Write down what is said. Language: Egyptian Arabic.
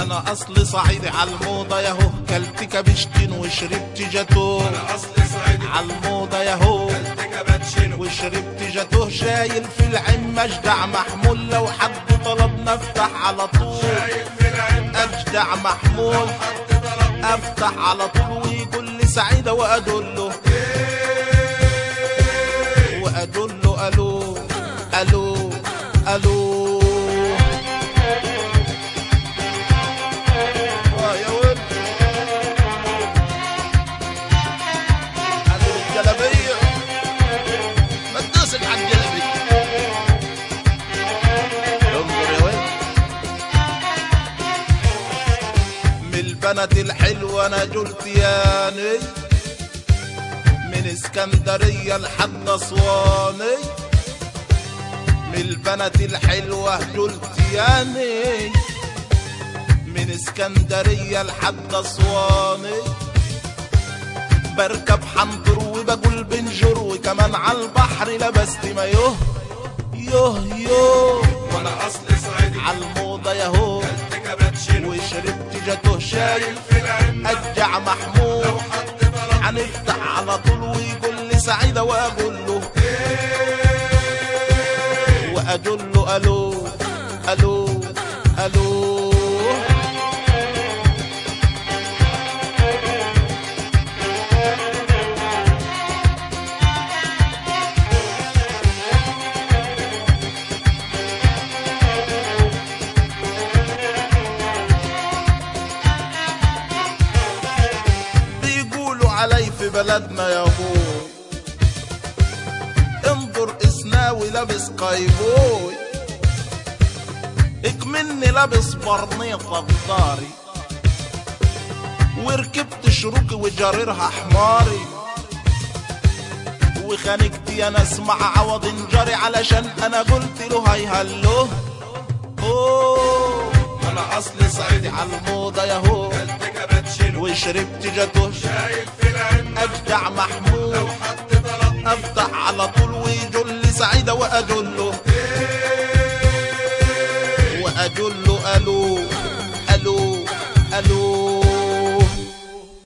انا اصلي صعيدي عالموضة ياهو كلت كبشتين وشربت جاتوه انا اصلي صعيدي عالموضة ياهو قلت كابتشينو وشربت جاتوه شايل في العين مجدع محمول لو حد طلبنا افتح على طول شايل في العين اجدع محمول حد طلب افتح على طول ويقول لي سعيدة وادله وادله الو الو الو آه يا ولد هذه الجلبية ما تدوسك على الجلبية انظر يا ولد من البنات الحلوة انا قلت ياني من اسكندرية لحد اسواني من البنات الحلوة قلت ياني من اسكندرية لحد اسواني بركب حنطر وبقول بنجر وكمان على البحر لبست مايوه يوه يوه وانا اصلي صعيدي عالموضة ياهو قلت كابتشينو وشربت جاتوه شايل في العين ارجع محمود حد طلب هنفتح على طول ويقول لي سعيدة واقول له واقول له الو الو الو بيقولوا علي في بلدنا يا ابوي انظر اسناوي لابس قايبوي اكمني لابس برنيطة بداري وركبت شروكي وجريرها حماري وخانقتي انا اسمع عوض انجري علشان انا قلت له هاي هلو اوه وانا اصلي صعيدي عالموضة ياهو قلت كابتشينو وشربت جاتوه شايل في العين اجدع محمود حد طلب افتح على طول ويجول لي سعيدة واجول له واجول له الو